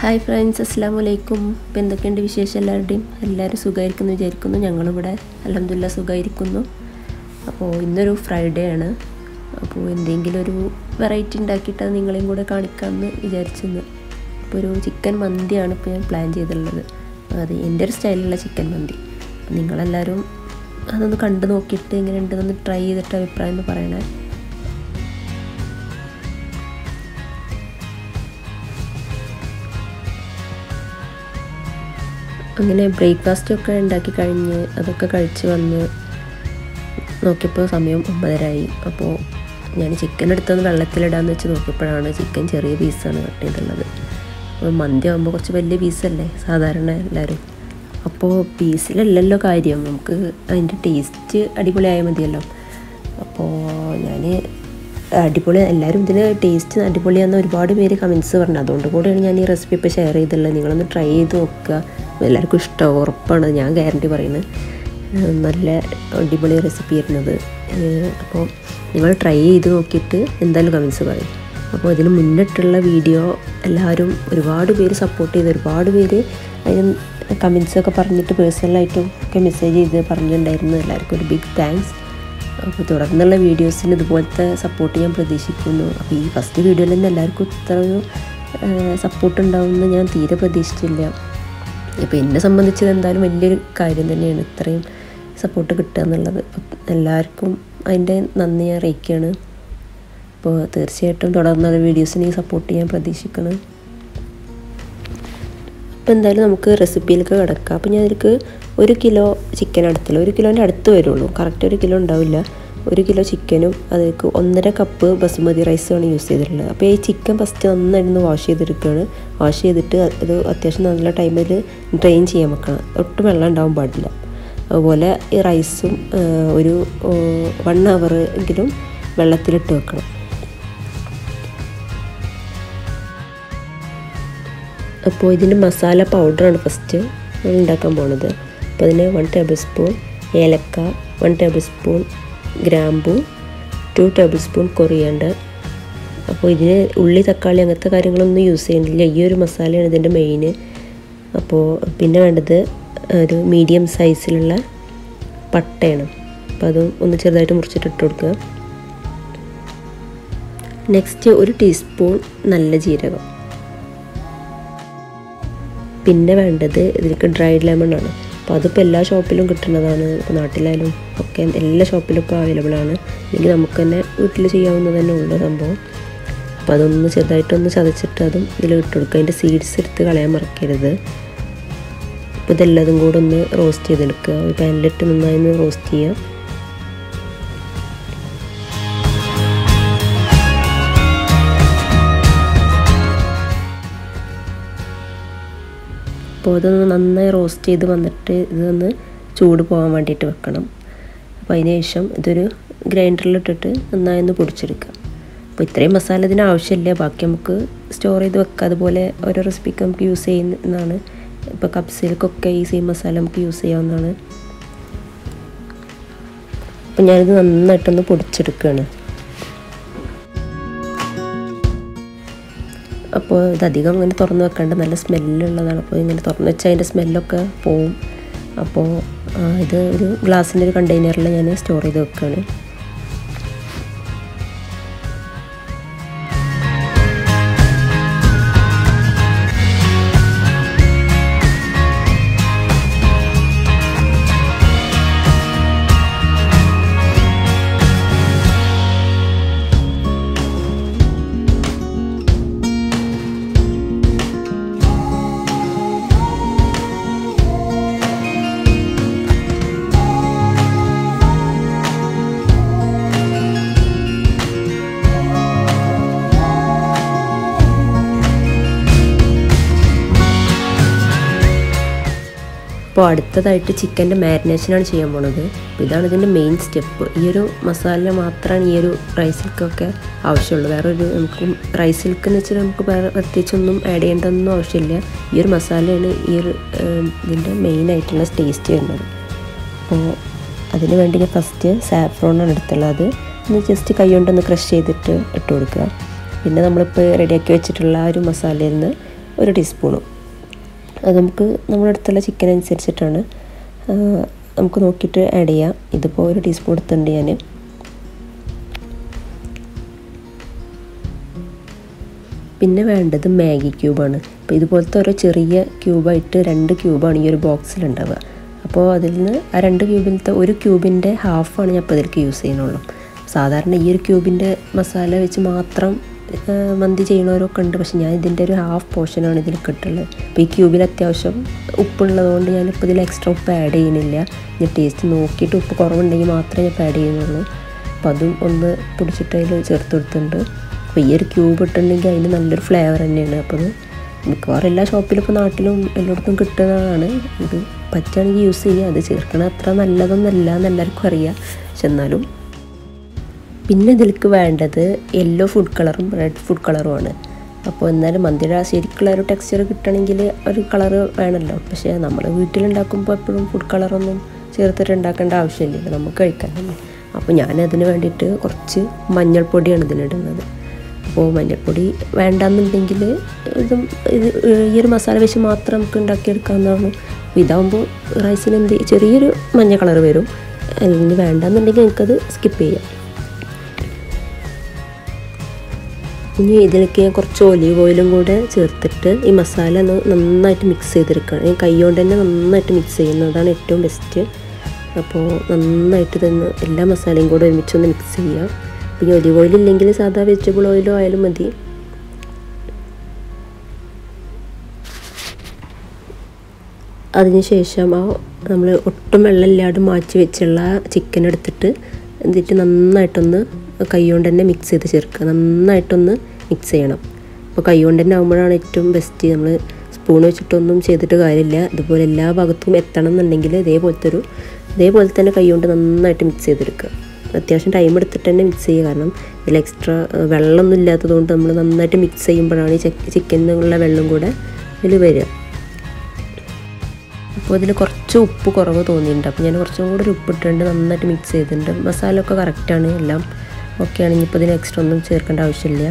hi friends അസ്സാം വലൈക്കും ഇപ്പം എന്തൊക്കെയുണ്ട് വിശേഷം എല്ലാവരുടെയും എല്ലാവരും സുഖമായിരിക്കുന്നു വിചാരിക്കുന്നു ഞങ്ങളിവിടെ അലഹമില്ല സുഖമായിരിക്കുന്നു അപ്പോൾ ഇന്നൊരു ഫ്രൈഡേ ആണ് അപ്പോൾ എന്തെങ്കിലും ഒരു വെറൈറ്റി ഉണ്ടാക്കിയിട്ട് അത് നിങ്ങളെയും കൂടെ കാണിക്കാമെന്ന് വിചാരിച്ചെന്ന് അപ്പോൾ ഒരു ചിക്കൻ മന്തിയാണ് ഇപ്പോൾ ഞാൻ പ്ലാൻ ചെയ്തിട്ടുള്ളത് അത് എൻ്റെ ഒരു സ്റ്റൈലിലുള്ള ചിക്കൻ മന്തി അപ്പോൾ നിങ്ങളെല്ലാവരും അതൊന്ന് കണ്ടു നോക്കിയിട്ട് എങ്ങനെ ഉണ്ടെന്നൊന്ന് ട്രൈ ചെയ്തിട്ട് അഭിപ്രായം ഒന്ന് പറയണേ അങ്ങനെ ബ്രേക്ക്ഫാസ്റ്റ് ഒക്കെ ഉണ്ടാക്കി കഴിഞ്ഞ് അതൊക്കെ കഴിച്ച് വന്ന് നോക്കിയപ്പോൾ സമയം ഒമ്പതരായി അപ്പോൾ ഞാൻ ചിക്കൻ എടുത്തൊന്ന് വെള്ളത്തിലിടാന്ന് വെച്ച് നോക്കിയപ്പോഴാണ് ചിക്കൻ ചെറിയ പീസാണ് കട്ട് ചെയ്തിട്ടുള്ളത് അപ്പോൾ മന്തി ആകുമ്പോൾ കുറച്ച് വലിയ പീസല്ലേ സാധാരണ എല്ലാവരും അപ്പോൾ പീസിലല്ലല്ലോ കാര്യം നമുക്ക് അതിൻ്റെ ടേസ്റ്റ് അടിപൊളിയായാൽ മതിയല്ലോ അപ്പോൾ ഞാൻ അടിപൊളി എല്ലാവരും ഇതിന് ടേസ്റ്റ് അടിപൊളിയാണെന്ന് ഒരുപാട് പേര് കമൻസ് പറഞ്ഞു അതുകൊണ്ട് കൂടെയാണ് ഞാൻ ഈ റെസിപ്പി ഇപ്പോൾ ഷെയർ ചെയ്തുള്ളത് നിങ്ങളൊന്ന് ട്രൈ ചെയ്ത് നോക്കുക എല്ലാവർക്കും ഇഷ്ടമാവും ഉറപ്പാണ് ഞാൻ ഗ്യാരണ്ടി പറയുന്നത് നല്ല അടിപൊളി റെസിപ്പി ആയിരുന്നത് അപ്പോൾ നിങ്ങൾ ട്രൈ ചെയ്ത് നോക്കിയിട്ട് എന്തായാലും കമൻസ് പറയും അപ്പോൾ ഇതിന് മുന്നിട്ടുള്ള വീഡിയോ എല്ലാവരും ഒരുപാട് പേര് സപ്പോർട്ട് ചെയ്ത് ഒരുപാട് പേര് അതിന് കമൻസൊക്കെ പറഞ്ഞിട്ട് പേഴ്സണലായിട്ടും ഒക്കെ മെസ്സേജ് ചെയ്ത് പറഞ്ഞിട്ടുണ്ടായിരുന്നു എല്ലാവർക്കും ഒരു ബിഗ് താങ്ക്സ് അപ്പോൾ തുടർന്നുള്ള വീഡിയോസിൽ ഇതുപോലത്തെ സപ്പോർട്ട് ഞാൻ പ്രതീക്ഷിക്കുന്നു അപ്പോൾ ഈ ഫസ്റ്റ് വീഡിയോയിൽ തന്നെ എല്ലാവർക്കും ഇത്ര ഒരു സപ്പോർട്ട് ഉണ്ടാവുമെന്ന് ഞാൻ തീരെ പ്രതീക്ഷിച്ചില്ല ഇപ്പോൾ എന്നെ സംബന്ധിച്ചത് എന്തായാലും വലിയൊരു കാര്യം തന്നെയാണ് ഇത്രയും സപ്പോർട്ട് കിട്ടുക എന്നുള്ളത് എല്ലാവർക്കും അതിൻ്റെ നന്ദി ഞാൻ അറിയിക്കുകയാണ് അപ്പോൾ തീർച്ചയായിട്ടും തുടർന്നുള്ള വീഡിയോസിന് സപ്പോർട്ട് ചെയ്യാൻ പ്രതീക്ഷിക്കണം അപ്പോൾ എന്തായാലും നമുക്ക് റെസിപ്പിയിലേക്ക് കിടക്കാം അപ്പോൾ ഞാൻ അതിലേക്ക് ഒരു കിലോ ചിക്കൻ അടുത്തില്ല ഒരു കിലോൻ്റെ അടുത്ത് വരുള്ളൂ കറക്റ്റ് ഒരു കിലോ ഉണ്ടാവില്ല ഒരു കിലോ ചിക്കനും അതിലേക്ക് ഒന്നര കപ്പ് ബസുമതി റൈസുമാണ് യൂസ് ചെയ്തിട്ടുള്ളത് അപ്പോൾ ഈ ചിക്കൻ ഫസ്റ്റ് നന്നായിരുന്നു വാഷ് ചെയ്തെടുക്കുകയാണ് വാഷ് ചെയ്തിട്ട് അത് അത്യാവശ്യം നല്ല ടൈമിൽ ഡ്രെയിൻ ചെയ്യാൻ വെക്കണം ഒട്ടും വെള്ളം ഉണ്ടാവാൻ പാടില്ല അതുപോലെ ഈ റൈസും ഒരു വൺ അവർ എങ്കിലും വെള്ളത്തിലിട്ട് വെക്കണം അപ്പോൾ ഇതിൻ്റെ മസാല പൗഡറാണ് ഫസ്റ്റ് നമ്മൾ ഉണ്ടാക്കാൻ പോണത് അപ്പോൾ അതിന് വൺ ടേബിൾ സ്പൂൺ ഏലക്ക വൺ ടേബിൾ സ്പൂൺ ഗ്രാമ്പു ടു ടേബിൾ സ്പൂൺ കൊറിയാണ്ടർ അപ്പോൾ ഇതിന് ഉള്ളി തക്കാളി അങ്ങനത്തെ കാര്യങ്ങളൊന്നും യൂസ് ചെയ്യുന്നില്ല ഈ ഒരു മസാലയാണ് ഇതിൻ്റെ മെയിൻ അപ്പോൾ പിന്നെ വേണ്ടത് ഒരു മീഡിയം സൈസിലുള്ള പട്ടയാണ് അപ്പോൾ അതും ഒന്ന് ചെറുതായിട്ട് മുറിച്ചിട്ട് ഇട്ട് കൊടുക്കുക നെക്സ്റ്റ് ഒരു ടീസ്പൂൺ നല്ല ജീരകം പിന്നെ വേണ്ടത് ഇതിലേക്ക് ഡ്രൈഡ് ലെമൺ ആണ് അപ്പോൾ അതിപ്പോൾ എല്ലാ ഷോപ്പിലും കിട്ടുന്നതാണ് ഇപ്പോൾ നാട്ടിലായാലും ഒക്കെ എല്ലാ ഷോപ്പിലും ഇപ്പോൾ അവൈലബിൾ ആണ് അല്ലെങ്കിൽ നമുക്ക് തന്നെ വീട്ടിൽ ചെയ്യാവുന്നത് തന്നെ ഉള്ള സംഭവം അപ്പോൾ അതൊന്ന് ചെറുതായിട്ടൊന്ന് ചതച്ചിട്ട് അതും ഇതിൽ ഇട്ട് കൊടുക്കുക അതിൻ്റെ സീഡ്സ് എടുത്ത് കളയാൻ മറക്കരുത് അപ്പോൾ ഇതെല്ലാതും കൂടെ ഒന്ന് റോസ്റ്റ് ചെയ്തെടുക്കുക ഒരു പാനിലിട്ട് നന്നായി ഒന്ന് റോസ്റ്റ് ചെയ്യുക അപ്പോൾ ഇതൊന്ന് നന്നായി റോസ്റ്റ് ചെയ്ത് വന്നിട്ട് ഇതൊന്ന് ചൂട് പോകാൻ വേണ്ടിയിട്ട് വെക്കണം അപ്പോൾ അതിന് ശേഷം ഇതൊരു ഗ്രൈൻഡറിലിട്ടിട്ട് നന്നായി ഒന്ന് പൊടിച്ചെടുക്കുക അപ്പോൾ ഇത്രയും മസാല ഇതിന് ആവശ്യമില്ല ബാക്കി നമുക്ക് സ്റ്റോർ ചെയ്ത് വെക്കുക അതുപോലെ ഓരോ റെസിപ്പിക്ക് നമുക്ക് യൂസ് ചെയ്യുന്നതാണ് ഇപ്പോൾ കപ്സിൽക്കൊക്കെ ഈ സെയിം മസാല നമുക്ക് യൂസ് ചെയ്യാവുന്നതാണ് അപ്പോൾ ഞാനിത് നന്നായിട്ടൊന്ന് പൊടിച്ചെടുക്കുകയാണ് അപ്പോൾ ഇതധികം ഇങ്ങനെ തുറന്ന് വെക്കേണ്ട നല്ല സ്മെല്ലുള്ളതാണ് അപ്പോൾ ഇങ്ങനെ തുറന്ന് വെച്ചാൽ അതിൻ്റെ സ്മെല്ലൊക്കെ പോവും അപ്പോൾ ഇത് ഒരു ഗ്ലാസിൻ്റെ ഒരു കണ്ടെയ്നറിൽ ഞാൻ സ്റ്റോർ ചെയ്ത് വെക്കുകയാണ് അപ്പോൾ അടുത്തതായിട്ട് ചിക്കൻ്റെ മാരിനേഷനാണ് ചെയ്യാൻ പോണത് അപ്പോൾ ഇതാണ് ഇതിൻ്റെ മെയിൻ സ്റ്റെപ്പ് ഈ ഒരു മസാല മാത്രമാണ് ഈ ഒരു റൈസിൽക്കൊക്കെ ആവശ്യമുള്ളൂ വേറെ ഒരു നമുക്ക് റൈസിൽക്ക് എന്ന് വെച്ചാൽ നമുക്ക് വേറെ പ്രത്യേകിച്ചൊന്നും ആഡ് ചെയ്യേണ്ടതൊന്നും ആവശ്യമില്ല ഈ ഒരു മസാലയാണ് ഈ ഒരു ഇതിൻ്റെ മെയിൻ ആയിട്ടുള്ള ടേസ്റ്റ് വരുന്നത് അപ്പോൾ അതിന് വേണ്ടി ഞാൻ ഫസ്റ്റ് സാഫ്രോണാണ് എടുത്തുള്ളത് അത് ഒന്ന് ജസ്റ്റ് കൈ കൊണ്ടൊന്ന് ക്രഷ് ചെയ്തിട്ട് ഇട്ട് കൊടുക്കുക പിന്നെ നമ്മളിപ്പോൾ റെഡിയാക്കി വെച്ചിട്ടുള്ള ആ ഒരു മസാലയിൽ നിന്ന് ഒരു ടീസ്പൂണും അത് നമുക്ക് നമ്മുടെ അടുത്തുള്ള ചിക്കൻ അനുസരിച്ചിട്ടാണ് ആ, നമുക്ക് നോക്കിയിട്ട് ആഡ് ചെയ്യാം ഇതിപ്പോൾ ഒരു ടീസ്പൂൺ എടുത്തിട്ടുണ്ട് ഞാൻ പിന്നെ വേണ്ടത് മാഗി ക്യൂബാണ് അപ്പോൾ ഇതുപോലത്തെ ഓരോ ചെറിയ ക്യൂബായിട്ട് രണ്ട് ക്യൂബാണ് ഈ ഒരു ബോക്സിലുണ്ടാവുക അപ്പോൾ അതിൽ നിന്ന് ആ രണ്ട് ക്യൂബിലത്തെ ഒരു ക്യൂബിൻ്റെ ഹാഫാണ് ഞാൻ ഇപ്പോൾ ഇതിലേക്ക് യൂസ് ചെയ്യുന്നുള്ളൂ സാധാരണ ഈ ഒരു ക്യൂബിൻ്റെ മസാല വെച്ച് മാത്രം ആ, മന്തി ചെയ്യണവരൊക്കെ ഉണ്ട് പക്ഷെ ഞാൻ ഇതിൻ്റെ ഒരു ഹാഫ് പോർഷനാണ് ഇതിൽ കിട്ടുള്ളത് അപ്പോൾ ഈ ക്യൂബിൽ അത്യാവശ്യം ഉപ്പുള്ളതുകൊണ്ട് ഞാനിപ്പോൾ ഇതിൽ എക്സ്ട്രാ ഉപ്പ് ആഡ് ചെയ്യുന്നില്ല ഞാൻ ടേസ്റ്റ് നോക്കിയിട്ട് ഉപ്പ് കുറവുണ്ടെങ്കിൽ മാത്രമേ ഞാൻ ആഡ് ചെയ്യുന്നുള്ളൂ അപ്പോൾ അതും ഒന്ന് പൊടിച്ചിട്ട് അതിൽ ചേർത്ത് കൊടുത്തിട്ടുണ്ട് അപ്പോൾ ഈ ഒരു ക്യൂബ് ഇട്ടിട്ടുണ്ടെങ്കിൽ അതിന് നല്ലൊരു ഫ്ലേവർ തന്നെയാണ് അപ്പോൾ അത് മിക്കവാറും എല്ലാ ഷോപ്പിലും ഇപ്പോൾ നാട്ടിലും എല്ലായിടത്തും കിട്ടുന്നതാണ് ഇത് പറ്റുകയാണെങ്കിൽ യൂസ് ചെയ്യുക അത് ചേർക്കണത് അത്ര നല്ലതൊന്നല്ല എന്ന് എല്ലാവർക്കും അറിയാം പക്ഷെ എന്നാലും പിന്നെ ഇതിലേക്ക് വേണ്ടത് യെല്ലോ ഫുഡ് കളറും റെഡ് ഫുഡ് കളറുമാണ് അപ്പോൾ എന്നാലും മന്തിയുടെ ആ ശരിക്കുള്ള ഒരു ടെക്സ്ചർ കിട്ടണമെങ്കിൽ ഒരു കളറ് വേണമല്ലോ പക്ഷേ നമ്മൾ വീട്ടിലുണ്ടാക്കുമ്പോൾ എപ്പോഴും ഫുഡ് കളറൊന്നും ചേർത്തിട്ട് ഉണ്ടാക്കേണ്ട ആവശ്യമില്ലല്ലോ നമുക്ക് കഴിക്കാനല്ലേ അപ്പോൾ ഞാനതിന് വേണ്ടിയിട്ട് കുറച്ച് മഞ്ഞൾപ്പൊടിയാണ് ഇതിലിടുന്നത് അപ്പോൾ മഞ്ഞൾപ്പൊടി വേണ്ടാന്നുണ്ടെങ്കിൽ ഇതും ഇത് ഈ ഒരു മസാല വെച്ച് മാത്രം നമുക്ക് ഉണ്ടാക്കിയെടുക്കാവുന്നതാണ് അപ്പോൾ ഇതാകുമ്പോൾ റൈസിന് എന്ത് ചെറിയൊരു മഞ്ഞ കളർ വരും അല്ലെങ്കിൽ വേണ്ടാന്നുണ്ടെങ്കിൽ നമുക്കത് സ്കിപ്പ് ചെയ്യാം ഇനി ഇതിലേക്ക് ഞാൻ കുറച്ച് ഒലീവ് ഓയിലും കൂടെ ചേർത്തിട്ട് ഈ മസാല ഒന്ന് നന്നായിട്ട് മിക്സ് ചെയ്തെടുക്കണം ഞാൻ കൈ കൊണ്ട് തന്നെ നന്നായിട്ട് മിക്സ് ചെയ്യുന്നതാണ് ഏറ്റവും ബെസ്റ്റ് അപ്പോൾ നന്നായിട്ട് തന്നെ എല്ലാ മസാലയും കൂടെ ഒരുമിച്ചൊന്ന് മിക്സ് ചെയ്യാം പിന്നെ ഒലിവ് ഓയിൽ ഇല്ലെങ്കിൽ സാധാ വെജിറ്റബിൾ ഓയിലോ ആയാലും മതി അതിനുശേഷം ആ നമ്മൾ ഒട്ടും വെള്ളമില്ലാതെ മാറ്റി വെച്ചുള്ള ചിക്കൻ എടുത്തിട്ട് എന്നിട്ട് നന്നായിട്ടൊന്ന് കൈ കൊണ്ട് തന്നെ മിക്സ് ചെയ്ത് ചേർക്കുക നന്നായിട്ടൊന്ന് മിക്സ് ചെയ്യണം അപ്പോൾ കൈ കൊണ്ട് തന്നെ ആകുമ്പോഴാണ് ഏറ്റവും ബെസ്റ്റ് നമ്മൾ സ്പൂൺ വെച്ചിട്ടൊന്നും ചെയ്തിട്ട് കാര്യമില്ല ഇതുപോലെ എല്ലാ ഭാഗത്തും എത്തണം എന്നുണ്ടെങ്കിൽ ഇതേപോലത്തെ ഒരു ഇതേപോലെ തന്നെ കൈ കൊണ്ട് നന്നായിട്ട് മിക്സ് ചെയ്തെടുക്കുക അത്യാവശ്യം ടൈം എടുത്തിട്ട് തന്നെ മിക്സ് ചെയ്യുക കാരണം ഇതിൽ എക്സ്ട്രാ വെള്ളമൊന്നും ഇല്ലാത്തതുകൊണ്ട് നമ്മൾ നന്നായിട്ട് മിക്സ് ചെയ്യുമ്പോഴാണ് ഈ ചിക്കനിലുള്ള വെള്ളം കൂടെ ഇതിൽ വരിക അപ്പോൾ ഇതിൽ കുറച്ച് ഉപ്പ് കുറവ് തോന്നിയിട്ടുണ്ട് അപ്പോൾ ഞാൻ കുറച്ചും കൂടി ഒരു ഉപ്പ് ഇട്ടിട്ടുണ്ട് നന്നായിട്ട് മിക്സ് ചെയ്തിട്ടുണ്ട് മസാല ഒക്കെ കറക്റ്റാണ് എല്ലാം ഓക്കെ ആണെങ്കിൽ ഇപ്പോൾ ഇതിന് എക്സ്ട്രാ ഒന്നും ചേർക്കേണ്ട ആവശ്യമില്ല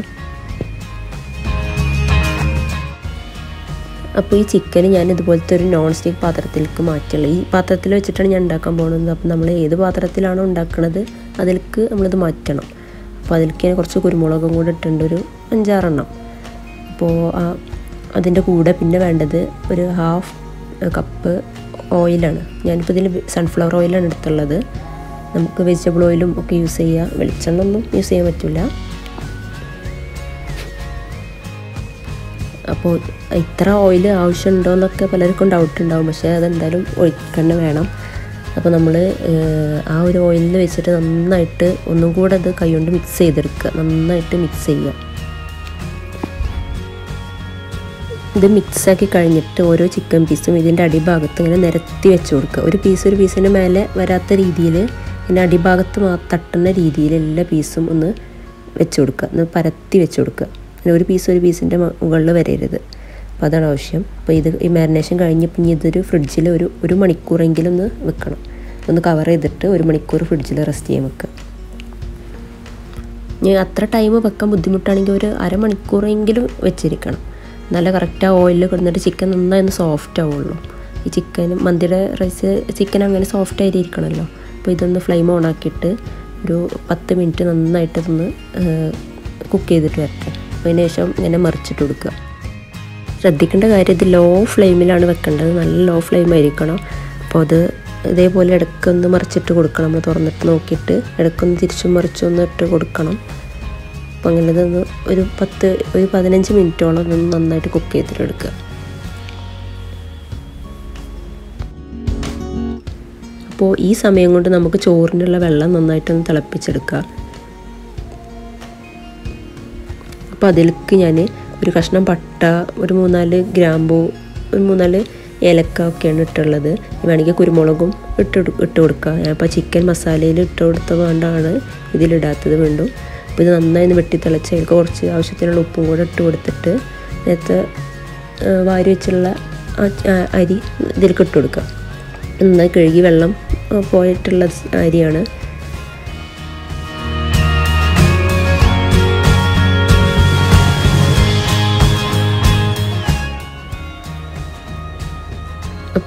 അപ്പോൾ ഈ ചിക്കൻ ഞാൻ ഇതുപോലത്തെ ഒരു നോൺ സ്റ്റിക്ക് പാത്രത്തിലേക്ക് മാറ്റുള്ളൂ ഈ പാത്രത്തിൽ വെച്ചിട്ടാണ് ഞാൻ ഉണ്ടാക്കാൻ പോകുന്നത് അപ്പോൾ നമ്മൾ ഏത് പാത്രത്തിലാണോ ഉണ്ടാക്കുന്നത് അതിലേക്ക് നമ്മളിത് മാറ്റണം അപ്പോൾ അതിലേക്ക് ഞാൻ കുറച്ച് കുരുമുളകും കൂടെ ഇട്ടിട്ടുണ്ട് ഒരു അഞ്ചാറെണ്ണം അപ്പോൾ ആ അതിൻ്റെ കൂടെ പിന്നെ വേണ്ടത് ഒരു ഹാഫ് കപ്പ് ഓയിലാണ് ഞാനിപ്പോൾ ഇതിൽ സൺഫ്ലവർ ഓയിലാണ് എടുത്തുള്ളത് നമുക്ക് വെജിറ്റബിൾ ഓയിലും ഒക്കെ യൂസ് ചെയ്യാം വെളിച്ചെണ്ണ ഒന്നും യൂസ് ചെയ്യാൻ പറ്റില്ല അപ്പോൾ ഇത്ര ഓയിൽ ആവശ്യമുണ്ടോ എന്നൊക്കെ പലർക്കും ഡൗട്ട് ഉണ്ടാവും പക്ഷേ അതെന്തായാലും ഒഴിക്കന്നെ വേണം അപ്പോൾ നമ്മൾ ആ ഒരു ഓയിലിൽ വെച്ചിട്ട് നന്നായിട്ട് ഒന്നും കൂടെ അത് കൈകൊണ്ട് മിക്സ് ചെയ്തെടുക്കുക നന്നായിട്ട് മിക്സ് ചെയ്യുക ഇത് മിക്സാക്കി കഴിഞ്ഞിട്ട് ഓരോ ചിക്കൻ പീസും ഇതിൻ്റെ അടിഭാഗത്ത് ഇങ്ങനെ നിരത്തി വെച്ച് കൊടുക്കുക ഒരു പീസ് ഒരു പീസിന് മേലെ വരാത്ത രീതിയിൽ ഇതിൻ്റെ അടിഭാഗത്ത് മാ തട്ടുന്ന രീതിയിൽ എല്ലാ പീസും ഒന്ന് വെച്ച് കൊടുക്കുക ഒന്ന് പരത്തി വെച്ച് കൊടുക്കുക അങ്ങനെ ഒരു പീസ് ഒരു പീസിൻ്റെ മുകളിൽ വരരുത് അപ്പോൾ അതാണ് ആവശ്യം അപ്പോൾ ഇത് ഈ മാരിനേഷൻ കഴിഞ്ഞ് പിന്നെ ഇതൊരു ഫ്രിഡ്ജിൽ ഒരു ഒരു മണിക്കൂറെങ്കിലും ഒന്ന് വെക്കണം ഒന്ന് കവർ ചെയ്തിട്ട് ഒരു മണിക്കൂർ ഫ്രിഡ്ജിൽ റെസ്റ്റ് ചെയ്യാൻ വെക്കുക ഇനി അത്ര ടൈം വെക്കാൻ ബുദ്ധിമുട്ടാണെങ്കിൽ ഒരു അരമണിക്കൂറെങ്കിലും വെച്ചിരിക്കണം നല്ല കറക്റ്റ് ആ ഓയിലിൽ കിടന്നിട്ട് ചിക്കൻ നന്നായി ഒന്ന് സോഫ്റ്റ് ആവുള്ളൂ ഈ ചിക്കൻ മന്തിയുടെ റൈസ് ചിക്കൻ അങ്ങനെ സോഫ്റ്റ് ആയിരിക്കണമല്ലോ അപ്പോൾ ഇതൊന്ന് ഫ്ലെയിം ഓൺ ആക്കിയിട്ട് ഒരു പത്ത് മിനിറ്റ് നന്നായിട്ട് ഇതൊന്ന് കുക്ക് ചെയ്തിട്ട് വരട്ടെ അപ്പോൾ അതിന് ശേഷം ഇങ്ങനെ മറിച്ചിട്ട് കൊടുക്കുക ശ്രദ്ധിക്കേണ്ട കാര്യം ഇത് ലോ ഫ്ലെയിമിലാണ് വെക്കേണ്ടത് നല്ല ലോ ഫ്ലെയിം ആയിരിക്കണം അപ്പോൾ അത് ഇതേപോലെ ഇടയ്ക്കൊന്ന് മറിച്ചിട്ട് കൊടുക്കണം നമ്മൾ തുറന്നിട്ട് നോക്കിയിട്ട് ഇടയ്ക്കൊന്ന് തിരിച്ചും മറിച്ചും ഒന്ന് ഇട്ട് കൊടുക്കണം അപ്പോൾ അങ്ങനെ ഇതൊന്ന് ഒരു പത്ത് ഒരു പതിനഞ്ച് മിനിറ്റോളം ഇതൊന്ന് നന്നായിട്ട് കുക്ക് ചെയ്തിട്ട് എടുക്കുക അപ്പോൾ ഈ സമയം കൊണ്ട് നമുക്ക് ചോറിനുള്ള വെള്ളം നന്നായിട്ടൊന്ന് തിളപ്പിച്ചെടുക്കുക അപ്പോൾ അതിലേക്ക് ഞാൻ ഒരു കഷ്ണം പട്ട ഒരു മൂന്നാല് ഗ്രാമ്പൂ ഒരു മൂന്നാല് ഏലക്ക ഒക്കെയാണ് ഇട്ടുള്ളത് വേണമെങ്കിൽ കുരുമുളകും ഇട്ട് ഇട്ട് കൊടുക്കുക ഞാനിപ്പോൾ ചിക്കൻ മസാലയിൽ ഇട്ട് കൊടുത്തത് കൊണ്ടാണ് ഇതിലിടാത്തത് വീണ്ടും അപ്പോൾ ഇത് നന്നായി ഒന്ന് വെട്ടി തിളച്ച് അതിലേക്ക് കുറച്ച് ആവശ്യത്തിനുള്ള ഉപ്പും കൂടെ ഇട്ട് കൊടുത്തിട്ട് നേരത്തെ വാരി വെച്ചുള്ള അരി ഇതിലേക്ക് ഇട്ട് കൊടുക്കുക നന്നായി കഴുകി വെള്ളം പോയിട്ടുള്ള അരിയാണ്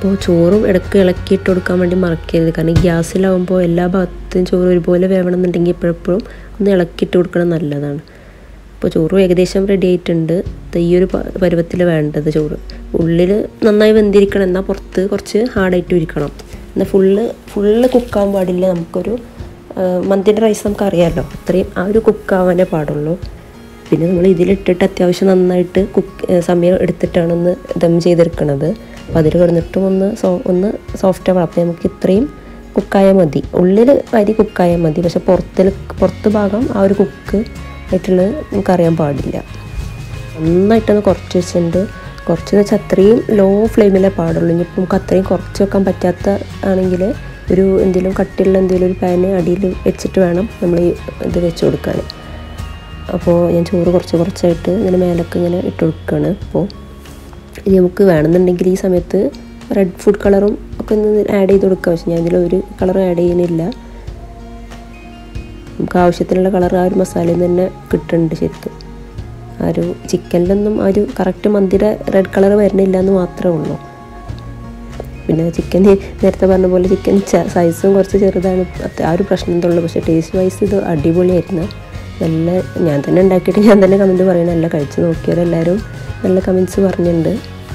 അപ്പോൾ ചോറും ഇടയ്ക്ക് ഇളക്കിയിട്ട് കൊടുക്കാൻ വേണ്ടി മറക്കരുത് കാരണം ഗ്യാസിലാവുമ്പോൾ എല്ലാ ഭാഗത്തും ചോറ് ഒരുപോലെ വേവണം എന്നുണ്ടെങ്കിൽ എപ്പോഴെപ്പോഴും ഒന്ന് ഇളക്കിയിട്ട് കൊടുക്കണം നല്ലതാണ് അപ്പോൾ ചോറും ഏകദേശം റെഡി ആയിട്ടുണ്ട് ഈ ഒരു പരുവത്തിൽ വേണ്ടത് ചോറ് ഉള്ളിൽ നന്നായി വെന്തിരിക്കണം എന്നാൽ പുറത്ത് കുറച്ച് ഹാർഡായിട്ട് ഇരിക്കണം എന്നാൽ ഫുള്ള് ഫുള്ള് കുക്കാവാൻ പാടില്ല നമുക്കൊരു മന്തിൻ്റെ റൈസ് നമുക്ക് അറിയാമല്ലോ അത്രയും ആ ഒരു കുക്കാവാനേ പാടുള്ളൂ പിന്നെ നമ്മൾ ഇതിലിട്ടിട്ട് അത്യാവശ്യം നന്നായിട്ട് കുക്ക് സമയം എടുത്തിട്ടാണ് ഒന്ന് ദം ചെയ്തെടുക്കണത് അപ്പോൾ അതിൽ കിടന്നിട്ടും ഒന്ന് സോ ഒന്ന് സോഫ്റ്റ് ആവണം അപ്പോൾ നമുക്ക് ഇത്രയും കുക്കായാൽ മതി ഉള്ളിൽ അരി കുക്കായാൽ മതി പക്ഷെ പുറത്തിൽ പുറത്ത് ഭാഗം ആ ഒരു കുക്ക് ആയിട്ടുള്ളത് നമുക്കറിയാൻ പാടില്ല നന്നായിട്ടൊന്ന് കുറച്ച് വെച്ചിട്ടുണ്ട് കുറച്ച് വെച്ചാൽ അത്രയും ലോ ഫ്ലെയിമിലേ പാടുള്ളൂ ഇനിയിപ്പോൾ നമുക്ക് അത്രയും കുറച്ച് വെക്കാൻ പറ്റാത്ത ആണെങ്കിൽ ഒരു എന്തെങ്കിലും കട്ടിയുള്ള എന്തെങ്കിലും ഒരു പാന് അടിയിൽ വെച്ചിട്ട് വേണം നമ്മൾ ഈ ഇത് വെച്ച് കൊടുക്കാൻ അപ്പോൾ ഞാൻ ചോറ് കുറച്ച് കുറച്ചായിട്ട് ഇങ്ങനെ മേലൊക്കെ ഇങ്ങനെ ഇട്ട് കൊടുക്കുകയാണ് അപ്പോൾ ഇനി നമുക്ക് വേണമെന്നുണ്ടെങ്കിൽ ഈ സമയത്ത് റെഡ് ഫുഡ് കളറും ഒക്കെ ഒന്ന് ആഡ് ചെയ്ത് കൊടുക്കാം പക്ഷെ ഞാൻ ഇതിൽ ഒരു കളറും ആഡ് ചെയ്യുന്നില്ല നമുക്ക് ആവശ്യത്തിനുള്ള കളർ ആ ഒരു മസാലയിൽ നിന്ന് തന്നെ കിട്ടുന്നുണ്ട് ശരിക്കും ആ ഒരു ചിക്കനിലൊന്നും ആ ഒരു കറക്റ്റ് മന്തിയുടെ റെഡ് കളർ വരുന്നില്ല എന്ന് മാത്രമേ ഉള്ളൂ പിന്നെ ചിക്കൻ നേരത്തെ പറഞ്ഞ പോലെ ചിക്കൻ സൈസും കുറച്ച് ചെറുതാണ് ആ ഒരു പ്രശ്നം എന്തുള്ളൂ പക്ഷേ ടേസ്റ്റ് വൈസ് ഇത് അടിപൊളിയായിരുന്നു നല്ല ഞാൻ തന്നെ ഉണ്ടാക്കിയിട്ട് ഞാൻ തന്നെ കമൻറ്റ് പറയണം നല്ല കഴിച്ച് നോക്കിയവരെല്ലാവരും നല്ല കമൻറ്റ്സ് പറഞ്ഞിട്ടുണ്ട്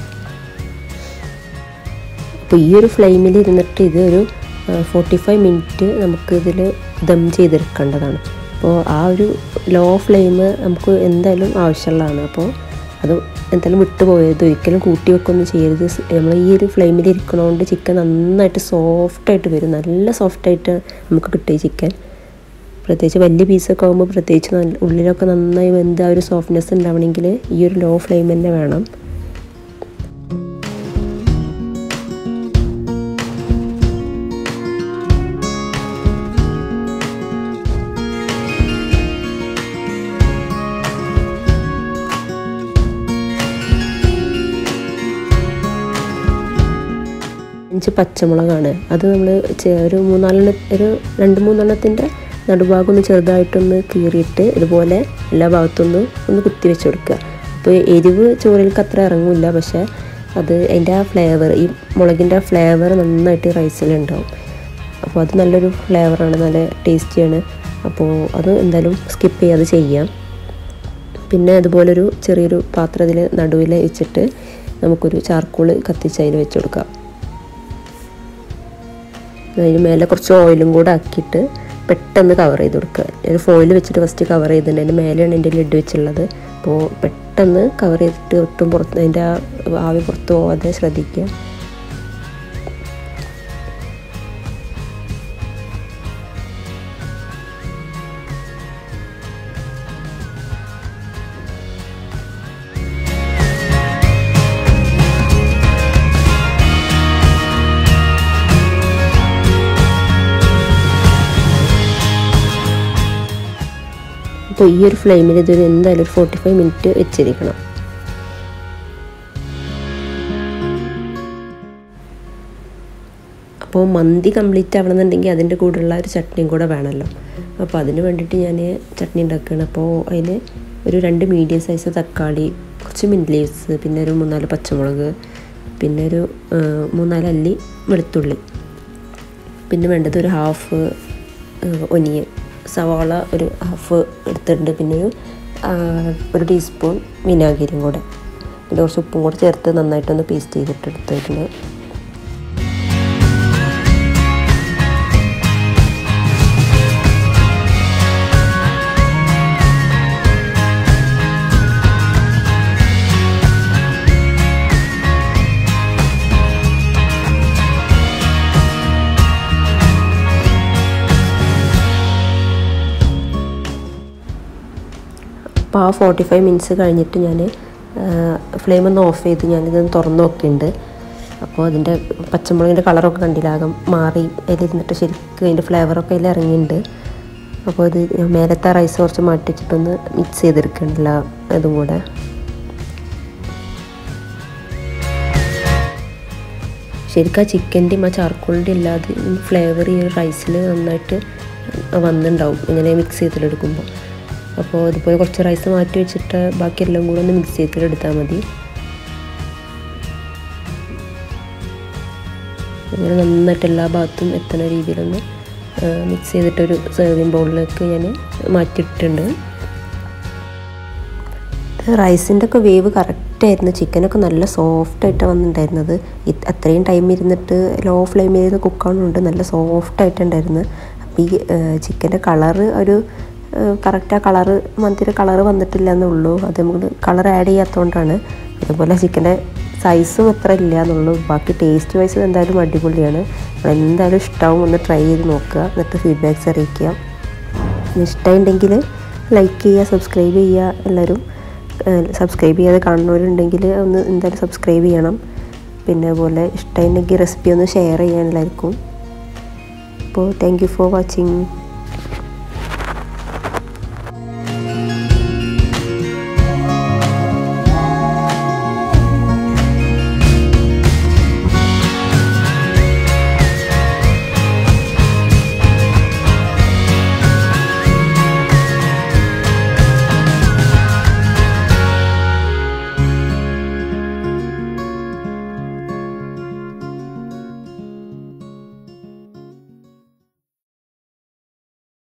അപ്പോൾ ഈ ഒരു ഫ്ലെയിമിൽ ഇരുന്നിട്ട് ഇത് ഒരു ഫോർട്ടി ഫൈവ് മിനിറ്റ് നമുക്ക് ഇതിൽ ദം ചെയ്തെടുക്കേണ്ടതാണ് അപ്പോൾ ആ ഒരു ലോ ഫ്ലെയിം നമുക്ക് എന്തായാലും ആവശ്യമുള്ളതാണ് അപ്പോൾ അത് എന്തായാലും വിട്ടു പോയത് ഒരിക്കലും കൂട്ടി വെക്കൊന്നും ചെയ്യരുത് നമ്മൾ ഈ ഒരു ഫ്ലെയിമിൽ ഇരിക്കണോണ്ട് ചിക്കൻ നന്നായിട്ട് സോഫ്റ്റായിട്ട് വരും നല്ല സോഫ്റ്റായിട്ട് നമുക്ക് കിട്ടും ചിക്കൻ പ്രത്യേകിച്ച് വലിയ പീസൊക്കെ ആകുമ്പോൾ പ്രത്യേകിച്ച് നല്ല ഉള്ളിലൊക്കെ നന്നായി വെന്ത് ആ ഒരു സോഫ്റ്റ്നെസ് ഉണ്ടാവണമെങ്കിൽ ഈ ഒരു ലോ ഫ്ലെയിം തന്നെ വേണം അഞ്ച് പച്ചമുളകാണ് അത് നമ്മൾ ഒരു മൂന്നാലെണ്ണ ഒരു രണ്ട് മൂന്നെണ്ണത്തിൻ്റെ നടുഭാഗം ഒന്ന് ചെറുതായിട്ടൊന്ന് കീറിയിട്ട് ഇതുപോലെ എല്ലാ ഭാഗത്തൊന്ന് ഒന്ന് കുത്തി വെച്ച് കൊടുക്കുക അപ്പോൾ എരിവ് ചോറിലേക്ക് അത്ര ഇറങ്ങില്ല പക്ഷേ അത് അതിൻ്റെ ആ ഫ്ലേവർ ഈ മുളകിൻ്റെ ആ ഫ്ലേവർ നന്നായിട്ട് റൈസിലുണ്ടാവും അപ്പോൾ അത് നല്ലൊരു ഫ്ലേവറാണ് നല്ല ടേസ്റ്റിയാണ് അപ്പോൾ അത് എന്തായാലും സ്കിപ്പ് ചെയ്യാതെ ചെയ്യാം പിന്നെ അതുപോലൊരു ചെറിയൊരു പാത്രത്തിൽ നടുവിൽ വെച്ചിട്ട് നമുക്കൊരു ചാർക്കോള് കത്തിച്ച് അതിൽ വെച്ച് കൊടുക്കാം അതിന് മേലെ കുറച്ച് ഓയിലും കൂടെ ആക്കിയിട്ട് പെട്ടെന്ന് കവർ ചെയ്ത് കൊടുക്കുക ഒരു ഫോയിൽ വെച്ചിട്ട് ഫസ്റ്റ് കവർ ചെയ്തിട്ടുണ്ട് അതിൻ്റെ മേലെയാണ് എൻ്റെ ലിഡ് വെച്ചുള്ളത് അപ്പോൾ പെട്ടെന്ന് കവർ ചെയ്തിട്ട് ഒട്ടും പുറത്ത് അതിൻ്റെ ആവി പുറത്ത് പോകാതെ ശ്രദ്ധിക്കുക അപ്പോൾ ഈ ഒരു ഫ്ലെയിമിൽ ഇതൊരു എന്തായാലും ഒരു ഫോർട്ടി ഫൈവ് മിനിറ്റ് വെച്ചിരിക്കണം അപ്പോൾ മന്തി കംപ്ലീറ്റ് ആവണമെന്നുണ്ടെങ്കിൽ അതിൻ്റെ കൂടെയുള്ള ഒരു ചട്നിയും കൂടെ വേണമല്ലോ അപ്പോൾ അതിന് വേണ്ടിയിട്ട് ഞാൻ ചട്നി ഉണ്ടാക്കുകയാണ് അപ്പോൾ അതിൽ ഒരു രണ്ട് മീഡിയം സൈസ് തക്കാളി കുറച്ച് മിൻറ്റ് ലീവ്സ് പിന്നെ ഒരു മൂന്നാല് പച്ചമുളക് പിന്നെ ഒരു മൂന്നാല് അല്ലി വെളുത്തുള്ളി പിന്നെ വേണ്ടത് ഒരു ഹാഫ് ഒനിയൻ സവാള ഒരു ഹാഫ് എടുത്തിട്ടുണ്ട് പിന്നെ ഒരു ഒരു ടീസ്പൂൺ വിനാഗിരിയും കൂടെ പിന്നെ കുറച്ച് ഉപ്പും കൂടെ ചേർത്ത് നന്നായിട്ടൊന്ന് പേസ്റ്റ് ചെയ്തിട്ട് എടുത്തിട്ടുണ്ട് അപ്പോൾ ആ ഫോർട്ടി ഫൈവ് മിനിറ്റ്സ് കഴിഞ്ഞിട്ട് ഞാൻ ഫ്ലെയിം ഒന്ന് ഓഫ് ചെയ്ത് ഞാനിതൊന്ന് തുറന്ന് നോക്കിയിട്ടുണ്ട് അപ്പോൾ അതിൻ്റെ പച്ചമുളകിൻ്റെ കളറൊക്കെ കണ്ടില്ലാകം മാറി അതിലിരുന്നിട്ട് ശരിക്കും അതിൻ്റെ ഫ്ലേവറൊക്കെ അതിൽ ഇറങ്ങിയിട്ടുണ്ട് അപ്പോൾ ഇത് മേലത്തെ റൈസ് കുറച്ച് മാറ്റി വെച്ചിട്ടൊന്ന് മിക്സ് ചെയ്തെടുക്കണില്ല അതും കൂടെ ശരിക്കും ആ ചിക്കൻ്റെയും ആ ചാർക്കോളിൻ്റെ ഇല്ലാതെ ഫ്ലേവർ ഈ റൈസിൽ നന്നായിട്ട് വന്നിട്ടുണ്ടാവും ഇങ്ങനെ മിക്സ് ചെയ്തിട്ടെടുക്കുമ്പോൾ അപ്പോൾ ഇതുപോലെ കുറച്ച് റൈസ് മാറ്റി വെച്ചിട്ട് ബാക്കി എല്ലാം കൂടെ ഒന്ന് മിക്സ് ചെയ്തിട്ട് എടുത്താൽ മതി അങ്ങനെ നന്നായിട്ട് എല്ലാ ഭാഗത്തും എത്തുന്ന രീതിയിലൊന്ന് മിക്സ് ചെയ്തിട്ടൊരു സെർവിങ് ബൗളിലേക്ക് ഞാൻ മാറ്റിയിട്ടുണ്ട് റൈസിൻ്റെ ഒക്കെ വേവ് കറക്റ്റായിരുന്നു ചിക്കനൊക്കെ നല്ല സോഫ്റ്റായിട്ടാണ് വന്നിട്ടുണ്ടായിരുന്നത് ഇത് അത്രയും ടൈം ഇരുന്നിട്ട് ലോ ഫ്ലെയിമിൽ നിന്ന് കുക്കാവുന്നുണ്ട് നല്ല സോഫ്റ്റായിട്ടുണ്ടായിരുന്നു അപ്പോൾ ഈ ചിക്കൻ്റെ കളറ് ഒരു കറക്റ്റ് ആ കളറ് മന്തിയുടെ കളറ് വന്നിട്ടില്ല എന്നുള്ളൂ അത് നമുക്ക് കളർ ആഡ് ചെയ്യാത്തതുകൊണ്ടാണ് അതുപോലെ ചിക്കൻ്റെ സൈസും അത്ര ഇല്ല എന്നുള്ളൂ ബാക്കി ടേസ്റ്റ് വൈസ് എന്തായാലും അടിപൊളിയാണ് എന്തായാലും ഇഷ്ടമാവും ഒന്ന് ട്രൈ ചെയ്ത് നോക്കുക എന്നിട്ട് ഫീഡ്ബാക്ക്സ് അറിയിക്കുക ഇഷ്ടമുണ്ടെങ്കിൽ ലൈക്ക് ചെയ്യുക സബ്സ്ക്രൈബ് ചെയ്യുക എല്ലാവരും സബ്സ്ക്രൈബ് ചെയ്യാതെ കാണുന്നവരുണ്ടെങ്കിൽ ഒന്ന് എന്തായാലും സബ്സ്ക്രൈബ് ചെയ്യണം പിന്നെ അതുപോലെ ഇഷ്ടമുണ്ടെങ്കിൽ റെസിപ്പി ഒന്ന് ഷെയർ ചെയ്യാൻ എല്ലാവർക്കും അപ്പോൾ താങ്ക് യു ഫോർ വാച്ചിങ്